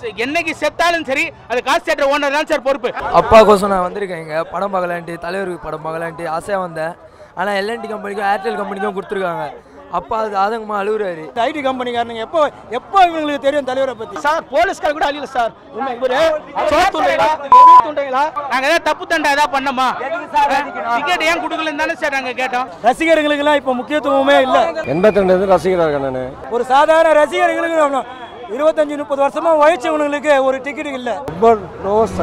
என்னைக்கு செத்தாலும் சரி அது காசு தேட்டர் ஓனர் தான் சார் பொறுப்பு அப்பாக்கோசம் நான் வந்திருக்கேன் இங்கே படம் பார்க்கலான்ட்டு தலைவருக்கு படம் பார்க்கலான்ட்டு ஆசையாக வந்தேன் ஆனால் எல்என்டி கம்பெனிக்கும் ஏர்டெல் கம்பெனிக்கும் கொடுத்துருக்காங்க அப்பா அது ஆதங்கமாக அழுகுறாரு இந்த ஐடி கம்பெனிக்காரனுங்க எப்போ எப்போ இவங்களுக்கு தெரியும் தலைவரை பத்தி சார் போலீஸ்கார கூட அழியல சார் உண்மை இவரு சோத்துண்டீங்களா துண்டீங்களா நாங்க ஏதாவது தப்பு தண்டா ஏதாவது பண்ணோமா டிக்கெட் ஏன் கொடுக்கலன்னு தானே சார் நாங்க கேட்டோம் ரசிகர்களுக்கெல்லாம் இப்போ முக்கியத்துவமே இல்லை எண்பத்தி ரெண்டு ரசிகராக இருக்கேன் நான் ஒரு சாதாரண ரசிகர்களுக்கு நம்ம இருபத்தஞ்சு முப்பது வருஷமா உழைச்சவங்களுக்கு ஒரு டிக்கெட் இல்லை ரொம்ப ரோஸ்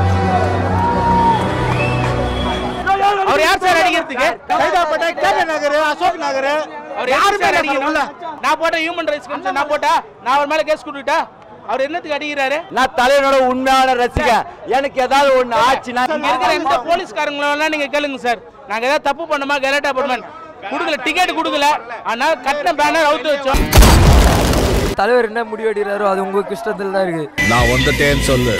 அவர் யார் சார் அடிக்கிறதுக்கு சைதாப்பேட்டை கேபி நகர் அசோக் நகர் அவர் யார் சார் அடிக்கணும் நான் போட்ட ஹியூமன் ரைட்ஸ் கமிஷன் நான் போட்டா நான் அவர் மேல கேஸ் கொடுத்துட்டா அவர் என்னத்துக்கு அடிக்கிறாரு நான் தலைவனோட உண்மையான ரசிகன் எனக்கு ஏதாவது ஒன்று ஆச்சுன்னா இங்க இருக்கிற எந்த போலீஸ்காரங்களெல்லாம் நீங்க கேளுங்க சார் நாங்க ஏதாவது தப்பு பண்ணோமா கலாட்டா பண்ணுமா கொடுக்கல டிக்கெட் கொடுக்கல ஆனா கட்டின பேனர் அவுத்து வச்சோம் தலைவர் என்ன முடிவு எடுக்கிறாரோ அது உங்களுக்கு இஷ்டத்தில் தான் இருக்குது நான் வந்துட்டேன்னு சொல்லு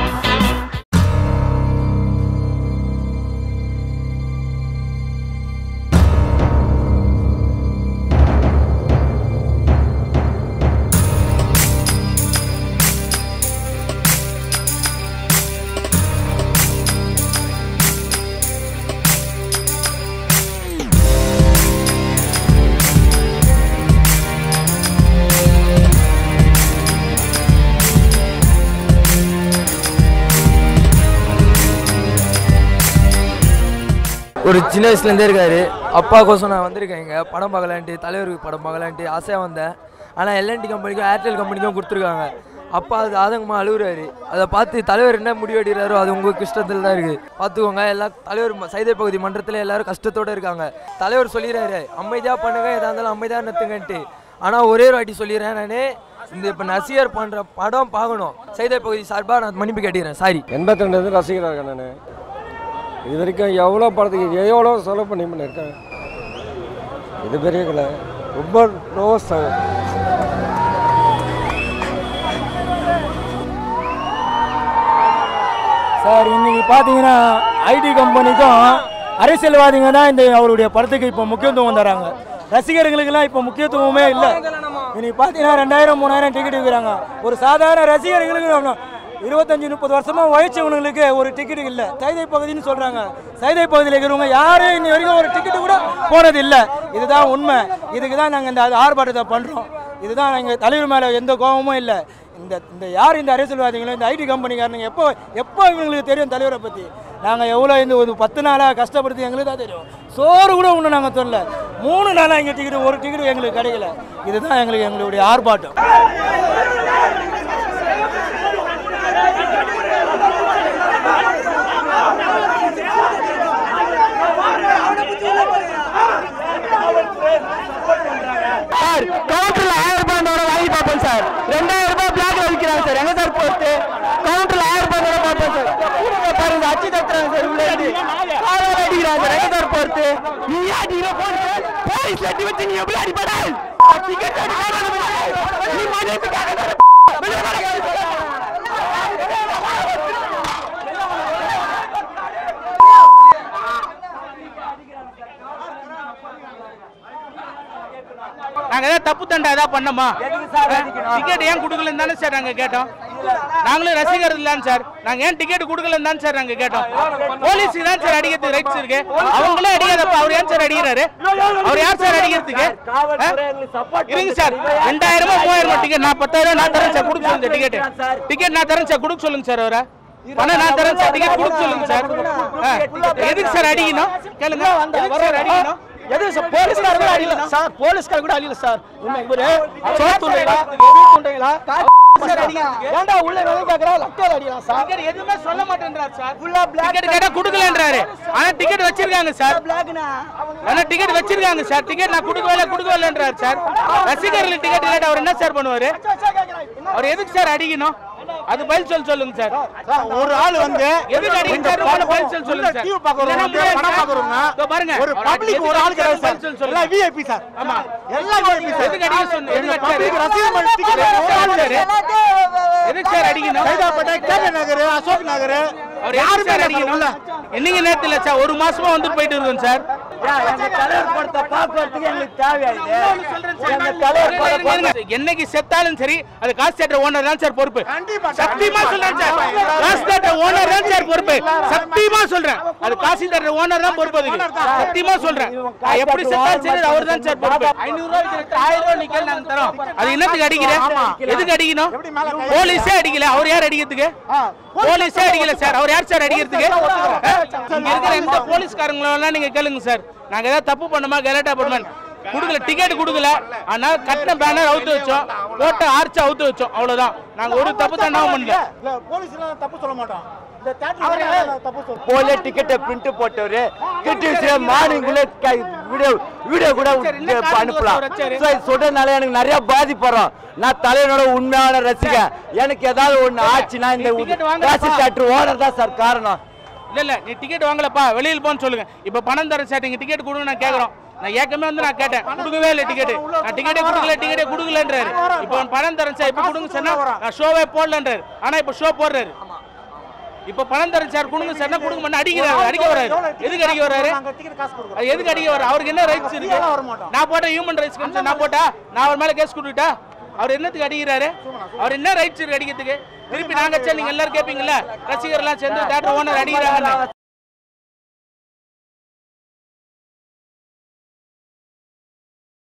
ஒரு சின்ன வயசுலேருந்தே இருக்காரு அப்பாக்கோசம் நான் வந்திருக்கேன் இங்கே படம் பார்க்கலான்ட்டு தலைவருக்கு படம் பார்க்கலான்ட்டு ஆசையாக வந்தேன் ஆனால் எல்என்டி கம்பெனிக்கும் ஏர்டெல் கம்பெனிக்கும் கொடுத்துருக்காங்க அப்பா அது ஆதங்கமாக அழுகுறாரு அதை பார்த்து தலைவர் என்ன முடிவு எடுக்கிறாரோ அது உங்களுக்கு இஷ்டத்தில் தான் இருக்குது பார்த்துக்கோங்க எல்லாம் தலைவர் ம- சைதை பகுதி மன்றத்தில் எல்லாரும் கஷ்டத்தோடு இருக்காங்க தலைவர் சொல்லிடுறாரு அமைதியாக பண்ணுங்க எதாக இருந்தாலும் அமைதியாக நிறுத்துங்கன்ட்டு ஆனால் ஒரே ஒரு வாட்டி சொல்லிடுறேன் நான் இந்த இப்போ நசிகர் பண்ணுற படம் பார்க்கணும் சைதை பகுதி சார்பாக நான் மன்னிப்பு கேட்டுக்கிறேன் சாரி எண்பத்தி ரெண்டு ரசிகராக இருக்கேன் நான் இது வரைக்கும் எவ்வளோ படத்துக்கு எவ்வளோ செலவு பண்ணி பண்ணியிருக்கேன் இது பெரிய கலை ரொம்ப ரோஸ் சார் இன்னைக்கு பார்த்தீங்கன்னா ஐடி கம்பெனிக்கும் அரசியல்வாதிங்க தான் இந்த அவருடைய படத்துக்கு இப்போ முக்கியத்துவம் தராங்க ரசிகர்களுக்கெல்லாம் இப்போ முக்கியத்துவமே இல்லை இன்னைக்கு பார்த்தீங்கன்னா ரெண்டாயிரம் மூணாயிரம் டிக்கெட் விற்கிறாங்க ஒரு சாதாரண ரசிகர்களுக்கு நம்ம இருபத்தஞ்சு முப்பது வருஷமா உழைச்சவங்களுக்கு ஒரு டிக்கெட் இல்லை சைதை பகுதின்னு சொல்றாங்க சைதை பகுதியில் இருக்கிறவங்க யாரும் இன்னி வரைக்கும் ஒரு டிக்கெட் கூட போனது இல்லை இதுதான் உண்மை இதுக்கு தான் நாங்கள் இந்த ஆர்ப்பாட்டத்தை பண்ணுறோம் இதுதான் எங்கள் தலைவர் மேலே எந்த கோபமும் இல்லை இந்த இந்த யார் இந்த அரசியல்வாதிகளும் இந்த ஐடி கம்பெனிக்காரனுங்க எப்போ எப்போ இவங்களுக்கு தெரியும் தலைவரை பற்றி நாங்கள் எவ்வளோ இந்த ஒரு பத்து நாளாக கஷ்டப்படுத்தி எங்களுக்கு தான் தெரியும் சோறு கூட ஒன்றும் நாங்கள் சொல்லல மூணு நாளாக எங்கள் டிக்கெட் ஒரு டிக்கெட் எங்களுக்கு கிடைக்கல இதுதான் எங்களுக்கு எங்களுடைய ஆர்ப்பாட்டம் சார் கவுண்டர்ல ஆயிரம் ரூபாய் வாங்கி பார்ப்போம் சார் ரெண்டாயிரம் ரூபாய் பிளாக்ல விற்கிறாங்க சார் எங்க சார் போட்டு கவுண்டர்ல ஆயிரம் ரூபாய் பார்ப்போம் சார் கூடுங்க பாருங்க அச்சு தத்துறாங்க சார் உள்ள இருந்து காலால அடிக்கிறாங்க சார் எங்க சார் போட்டு நீ அடிக்கிற போட்டு போலீஸ் அடி வச்சு நீ எப்படி அடிப்பட டிக்கெட் அடிக்காத நீ மன்னிப்புக்காக நாங்க ஏதாவது தப்பு தண்டா ஏதாவது பண்ணோமா டிக்கெட் ஏன் கொடுக்கலன்னு தானே சார் நாங்க கேட்டோம் நாங்களும் ரசிகர் இல்லன்னு சார் நாங்க ஏன் டிக்கெட் கொடுக்கலன்னு தான் சார் நாங்க கேட்டோம் போலீஸுக்கு தான் சார் அடிக்கிறதுக்கு ரைட்ஸ் இருக்கு அவங்களே அடிக்காதப்ப அவர் ஏன் சார் அடிக்கிறாரு அவர் யார் சார் அடிக்கிறதுக்கு ஆ? இருங்க சார் ரெண்டாயிரமா மூவாயிரமா டிக்கெட் நான் பத்தாயிரம் நான் தரேன் சார் கொடுக்க சொல்லுங்க டிக்கெட் டிக்கெட் நான் தரேன் சார் கொடுக்க சொல்லுங்க சார் அவரை பணம் நான் தரேன் சார் டிக்கெட் கொடுக்க சொல்லுங்க சார் ஆ. எதுக்கு சார் அடிக்கணும் கேளுங்க எதுக்கு சார் அடிக்கணும் எது சார் போலீஸ்கார கூட அழியல சார் போலீஸ்கார கூட அழியல சார் உண்மை இவரு சோத்துண்டீங்களா துண்டீங்களா ஏன்டா உள்ள வேலை கேக்குறா லக்கால அடிக்கலாம் சார் டிக்கெட் எதுவுமே சொல்ல மாட்டேன்றார் சார் டிக்கெட் கேட்டா கொடுக்கலன்றாரு ஆனா டிக்கெட் வச்சிருக்காங்க சார் ஆனா டிக்கெட் வச்சிருக்காங்க சார் டிக்கெட் நான் கொடுக்கவே கொடுக்கலன்றாரு சார் ரசிகர்கள் டிக்கெட் இல்லாட்ட அவர் என்ன சார் பண்ணுவாரு அவர் எதுக்கு சார் அடிக்கணும் அது பதில் சொல்ல சொல்லுங்க சார் ஒரு ஆள் வந்து எதுக்கு அடிக்கணும் சார் முதல்ல பதில் சொல்ல சொல்லுங்க சார் டிவி பாக்குறவங்க இல்லைன்னா படம் பாக்குறவங்க இதோ பாருங்க ஒரு பப்ளிக் ஒரு ஆள் கிடையாது சார் பதில் சொல்லுங்க. எல்லாம் விஐபி சார் ஆமா எல்லாம் விஐபி சார் எதுக்கு அடிக்க சொன்ன எதுக்கு பப்ளிக் அடிச்சாரு? ரசிகர் மன்ற டிக்கெட் எதுக்கு அடிச்சாரு? எதுக்கு சார் அடிக்கணும் சைதாப்பேட்டை கேபி நகர் அசோக் நகர் அவர் யாரு சார் அடிக்கணும் என்னைக்கு நேரத்துல சார் ஒரு மாசமா வந்துட்டு போயிட்டு இருக்கோம் சார் எங்க தலைவர் படத்தை பார்க்கறதுக்கு எங்களுக்கு தேவையா இது இன்னொன்னு சொல்றேன் சார். எங்க தலைவர் இருங்க, படம் இருங்க, இருங்க. என்னைக்கு செத்தாலும் சரி அது காசு தேட்டர் ஓனர் தான் சார் பொறுப்பு சத்தியமா சொல்றேன் சார் காசு தேட்டர் ஓனர் தான் சார் பொறுப்பு சத்தியமா சொல்றேன் அது காசு தேட்டர் ஓனர் தான் பொறுப்பு அதுக்கு சத்தியமா சொல்றேன் நான் எப்படி செத்தாலும் சரி அவர் தான் சார் பொறுப்பு ஐநூறு ரூபாய் விற்கிற ஆயிரம் ரூபாய் நிக்கல் நாங்க தரோம் அது என்னத்துக்கு அடிக்கிறேன் எதுக்கு அடிக்கணும் போலீஸே அடிக்கல அவர் யார் அடிக்கிறதுக்கு போலீஸே அடிக்கல சார் அவர் யார் சார் அடிக்கிறதுக்கு இங்க இருக்கிற எந்த போலீஸ்காரங்களெல்லாம் நீங்க கேளுங்க சார் நாங்க ஏதாவது தப்பு பண்ணோமா கலாட்டா பண்ணுமா கொடுக்கல டிக்கெட் கொடுக்கல ஆனா கட்டின பேனர் அவுத்து வச்சோம் போட்ட ஆர்ச் அவுத்து வச்சோம் அவ்வளவுதான் நாங்க ஒரு தப்பு தண்டாவும் பண்ணல போலீஸ்லாம் தப்பு சொல்ல மாட்டோம் இந்த தேட்டர் தப்பு சொல்ல போல டிக்கெட்டை பிரிண்ட் போட்டவரு கிட்ட மார்னிங் கூட வீடியோ வீடியோ கூட சரி, என்ன இப்ப காரணம் அனுப்பலாம் வச்சாரு? So, இது சொல்றதுனால எனக்கு நிறைய பாதிப்படுறோம் நான் தலைவனோட உண்மையான ரசிகன் எனக்கு ஏதாவது ஒண்ணு ஆச்சுன்னா இந்த நீ ticket வாங்கப்பா. காசு தேட்டர் ஓனர் தான் சார் காரணம் இல்ல இல்ல நீ டிக்கெட் வாங்கலப்பா வெளியில் போன்னு சொல்லுங்க இப்ப பணம் தர சார் நீங்க டிக்கெட் கொடுங்க நான் கேக்குறோம் நான் ஏற்கனவே வந்து நான் கேட்டேன் கொடுக்கவே இல்லை டிக்கெட் நான் டிக்கெட்டே கொடுக்கல டிக்கெட்டே கொடுக்கலன்றாரு இப்போ பணம் தரேன் சார் இப்போ கொடுங்க சார் நான் ஷோவே போடலன்றாரு ஆனா இப்போ ஷோ போடுறாரு இப்போ பணம் தரேன் சார் கொடுங்க சார் கொடுக்க மாட்டேன் அடிக்கிறாரு அடிக்க வராரு எதுக்கு அடிக்க வராரு நாங்க டிக்கெட் காசு கொடுக்குறோம் அது எதுக்கு அடிக்க வர அவருக்கு என்ன ரைட்ஸ் இருக்கு அப்படியெல்லாம் வர மாட்டோம். நான் போட்ட ஹியூமன் ரைட்ஸ் கமிஷன் நான் போட்டா நான் அவர் மேல கேஸ் கொடுத்துட்டா அவர் என்னத்துக்கு அடிக்கிறாரு அவர் என்ன ரைட்ஸ் இருக்கு அடிக்கிறதுக்கு திருப்பி நாங்க சரி நீங்க எல்லாரும் கேப்பீங்கல்ல ரசிகர்லாம் சேர்ந்து தேட்டர் ஓனர் அடிக்கிறாங்க